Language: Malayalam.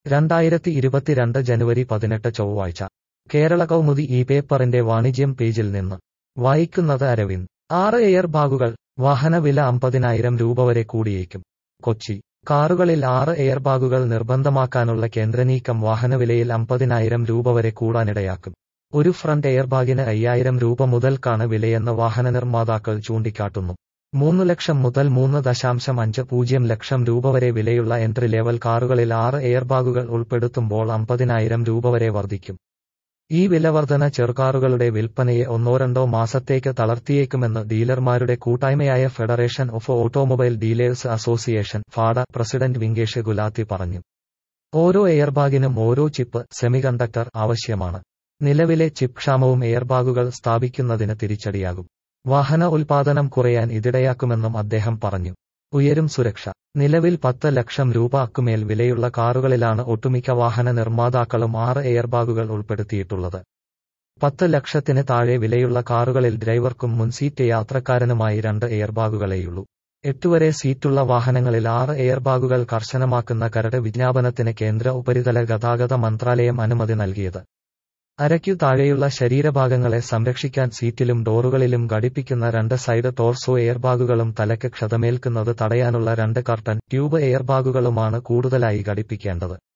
രണ്ടായിരത്തി ഇരുപത്തിരണ്ട് ജനുവരി പതിനെട്ട് ചൊവ്വാഴ്ച കേരള കൗമുദി ഈ പേപ്പറിന്റെ വാണിജ്യം പേജിൽ നിന്ന് വായിക്കുന്നത് അരവിന്ദ് ആറ് എയർ ബാഗുകൾ വാഹനവില അമ്പതിനായിരം രൂപ വരെ കൂടിയേക്കും കൊച്ചി കാറുകളിൽ ആറ് എയർ ബാഗുകൾ നിർബന്ധമാക്കാനുള്ള കേന്ദ്രനീക്കം വാഹനവിലയിൽ അമ്പതിനായിരം രൂപ വരെ കൂടാനിടയാക്കും ഒരു ഫ്രണ്ട് എയർബാഗിന് അയ്യായിരം രൂപ മുതൽക്കാണ് വിലയെന്ന് വാഹന നിർമ്മാതാക്കൾ ചൂണ്ടിക്കാട്ടുന്നു മൂന്ന് ലക്ഷം മുതൽ മൂന്ന് ദശാംശം അഞ്ച് പൂജ്യം ലക്ഷം രൂപ വരെ വിലയുള്ള എൻട്രി ലെവൽ കാറുകളിൽ ആറ് എയർബാഗുകൾ ഉൾപ്പെടുത്തുമ്പോൾ അമ്പതിനായിരം രൂപ വരെ വർദ്ധിക്കും ഈ വിലവർധന ചെറുകാറുകളുടെ വിൽപ്പനയെ ഒന്നോ രണ്ടോ മാസത്തേക്ക് തളർത്തിയേക്കുമെന്ന് ഡീലർമാരുടെ കൂട്ടായ്മയായ federation of automobile dealers association FADA president Vinkesh Gulati പറഞ്ഞു ഓരോ എയർബാഗിനും ഓരോ ചിപ്പ് സെമികണ്ടക്ടർ ആവശ്യമാണ് നിലവിലെ ചിപ്പ് ക്ഷാമവും എയർബാഗുകൾ സ്ഥാപിക്കുന്നതിന് തിരിച്ചടിയാകും വാഹന ഉൽപാദനം കുറയാൻ ഇതിടയാക്കുമെന്നും അദ്ദേഹം പറഞ്ഞു ഉയരും സുരക്ഷ നിലവിൽ പത്ത് ലക്ഷം രൂപ അക്കുമേൽ വിലയുള്ള കാറുകളിലാണ് ഒട്ടുമിക്ക വാഹന നിർമ്മാതാക്കളും ആറ് എയർബാഗുകൾ ഉൾപ്പെടുത്തിയിട്ടുള്ളത് പത്ത് ലക്ഷത്തിന് താഴെ വിലയുള്ള കാറുകളിൽ ഡ്രൈവർക്കും മുൻസീറ്റ് യാത്രക്കാരനുമായി രണ്ട് എയർബാഗുകളേയുള്ളൂ എട്ടുവരെ സീറ്റുള്ള വാഹനങ്ങളിൽ ആറ് എയർബാഗുകൾ കർശനമാക്കുന്ന കരട് വിജ്ഞാപനത്തിന് കേന്ദ്ര ഉപരിതല ഗതാഗത മന്ത്രാലയം അനുമതി നൽകിയത് അരയ്ക്കു താഴെയുള്ള ശരീരഭാഗങ്ങളെ സംരക്ഷിക്കാൻ സീറ്റിലും ഡോറുകളിലും ഘടിപ്പിക്കുന്ന രണ്ട് സൈഡ് ടോർസോ എയർബാഗുകളും തലയ്ക്ക് ക്ഷതമേൽക്കുന്നത് തടയാനുള്ള രണ്ട് കർട്ടൻ ട്യൂബ് എയർബാഗുകളുമാണ് കൂടുതലായി ഘടിപ്പിക്കേണ്ടത്